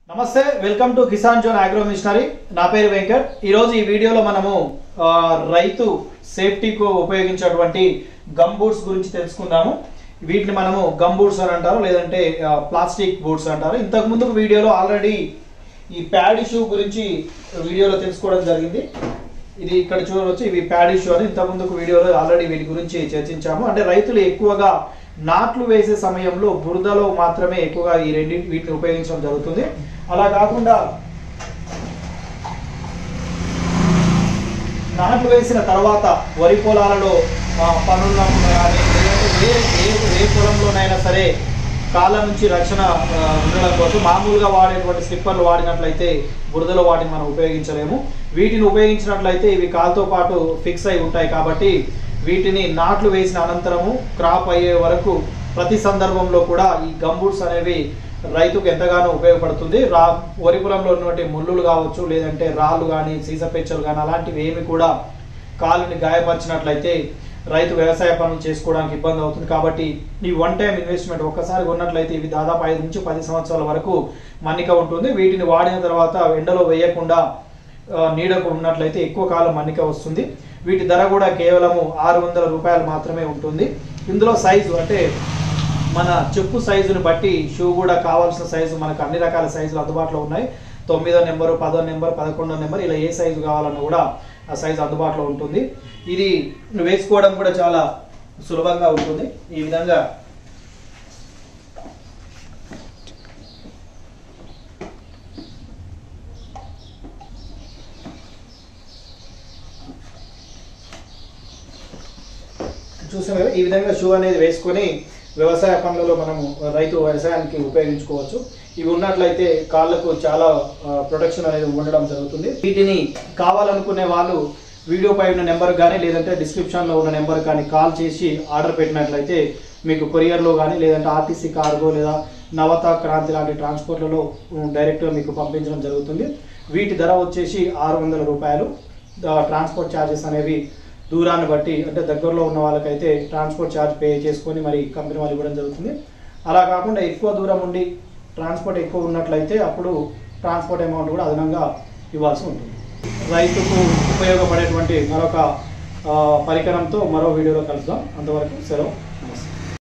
నమస్తే welcome to Kisan zone agro machinery నా పేరు వెంకట్ ఈరోజు ఈ వీడియోలో మనము ఆ, రైతు సేఫ్టీకు ఉపయోగించేటువంటి గమ్ బూట్స్ గురించి తెలుసుకుందాము వీటిని మనము గమ్ బూట్స్ అని అంటారు లేదంటే ఆ, ప్లాస్టిక్ బూట్స్ అంటారు ఇంతకు ముందు వీడియోలో ఆల్రెడీ ఈ ప్యాడీ షూ గురించి వీడియోలో తెలుసుకోవడం జరిగింది ఇది ఇక్కడ చూడవచ్చు ఇవి ప్యాడీ షూ అని ఇంత ముందుకు వీడియోలో ఆల్రెడీ వీటి గురించి చర్చించాము అంటే రైతులు ఎక్కువగా నాట్లు వేసే సమయంలో బురదలో మాత్రమే ఎక్కువగా ఈ రెండింటి వీటిని ఉపయోగించడం జరుగుతుంది అలా కాకుండా నాట్లు వేసిన తర్వాత వరి పొలాలలో ఆ, పనున్నప్పుడు కానీ లేదంటే వేరే ఏ ఏ పొలంలోనైనా సరే కాళ్ళ నుంచి రక్షణ ఆ, ఉండడం కోసం మామూలుగా వాడేటువంటి స్లిప్పర్లు వాడినట్లయితే బురదలో వాటిని మనం ఉపయోగించలేము వీటిని ఉపయోగించినట్లయితే ఇవి కాలుతో పాటు ఫిక్స్ అయి ఉంటాయి కాబట్టి వీటిని నాట్లు వేసిన అనంతరము క్రాప్ అయ్యే వరకు ప్రతి సందర్భంలో కూడా ఈ గంబూట్స్ అనేవి రైతుకు ఎంతగానో ఉపయోగపడుతుంది రా వరి పొలంలో ఉన్నటువంటి ముళ్ళులు కావచ్చు లేదంటే రాళ్ళు కానీ సీసపెచ్చలు కానీ అలాంటివి ఏమి కూడా కాలుని గాయపరిచినట్లయితే రైతు వ్యవసాయ పనులు చేసుకోవడానికి ఇబ్బంది అవుతుంది కాబట్టి ఈ వన్ టైం ఇన్వెస్ట్మెంట్ ఒక్కసారి కొన్నట్లయితే ఇవి దాదాపు ఐదు నుంచి పది సంవత్సరాల వరకు మన్నిక ఉంటుంది వీటిని వాడిన తర్వాత ఎండలో వేయకుండా ఆ, నీడకు ఉన్నట్లయితే ఎక్కువ కాలం మన్నిక వస్తుంది వీటి ధర కూడా కేవలము ఆరు వందల రూపాయలు మాత్రమే ఉంటుంది ఇందులో సైజు అంటే మన చెప్పు సైజుని బట్టి షూ కూడా కావాల్సిన సైజు మనకు అన్ని రకాల సైజులు అందుబాటులో ఉన్నాయి తొమ్మిదో నెంబరు పదో నెంబర్ పదకొండో నెంబర్ ఇలా ఏ సైజు కావాలన్నా కూడా ఆ సైజు అందుబాటులో ఉంటుంది ఇది వేసుకోవడం కూడా చాలా సులభంగా ఉంటుంది ఈ విధంగా చూసాం కదా ఈ విధంగా షూ అనేది వేసుకొని వ్యవసాయ పనులలో మనము రైతు వ్యవసాయానికి ఉపయోగించుకోవచ్చు ఇవి ఉన్నట్లయితే కాళ్ళకు చాలా ప్రొటెక్షన్ అనేది ఉండడం జరుగుతుంది వీటిని కావాలనుకునే వాళ్ళు వీడియో పై ఉన్న నెంబర్ కానీ లేదంటే డిస్క్రిప్షన్లో ఉన్న నెంబర్ కానీ కాల్ చేసి ఆర్డర్ పెట్టినట్లయితే మీకు కొరియర్లో కానీ లేదంటే ఆర్టీసీ కార్గో లేదా నవత క్రాంతి లాంటి ట్రాన్స్పోర్ట్లలో డైరెక్ట్గా మీకు పంపించడం జరుగుతుంది వీటి ధర వచ్చేసి ఆరు వందల రూపాయలు ద- ట్రాన్స్పోర్ట్ ఛార్జెస్ అనేవి దూరాన్ని బట్టి అంటే దగ్గరలో ఉన్న వాళ్ళకైతే ట్రాన్స్పోర్ట్ ఛార్జ్ పే చేసుకొని మరి కంపెనీ వాళ్ళు ఇవ్వడం జరుగుతుంది అలా కాకుండా ఎక్కువ దూరం ఉండి ట్రాన్స్పోర్ట్ ఎక్కువ ఉన్నట్లయితే అప్పుడు ట్రాన్స్పోర్ట్ అమౌంట్ కూడా అదనంగా ఇవ్వాల్సి ఉంటుంది రైతుకు ఉపయోగపడేటువంటి మరొక ఆ, పరికరంతో మరో వీడియోలో కలుద్దాం అంతవరకు సెలవు నమస్తే